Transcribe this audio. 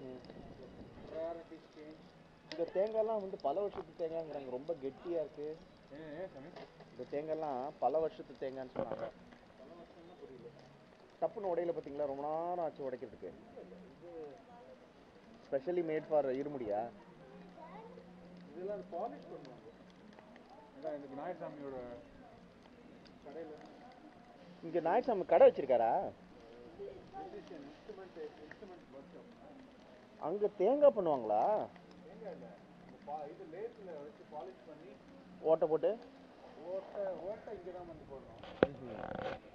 priorities change இந்த தேங்காய்லாம் வந்து பல வருஷத்து தேங்காய்ங்கிறாங்க ரொம்ப கெட்டியா இருக்கு ஏன் ஏன் சாமி இந்த தேங்காய்லாம் பல வருஷத்து தேங்காய்ன்னு சொன்னாங்க பல வருஷம்னா புரியல டப்புன்னு உடையில பார்த்தீங்களா ரொம்ப நேரம் ஆச்சு உடைக்கிறதுக்கு ஸ்பெஷலி மேட் ஃபார் இருமுடியா இதெல்லாம் பாலிஷ் பண்ணுவாங்க இதான் இந்த விநாயகசாமியோட கடையில் இங்க நாயசாமி கடை வச்சிருக்காரா musician instrument instrument workshop அங்க தேங்காய் பண்ணுவாங்களா தேங்காய் இல்லை இந்த பா இது லேத்தில் வச்சு பாலிஷ் பண்ணி ஓட்டை போட்டு ஓட்டை ஓட்டை இங்கே தான் வந்து போடணும்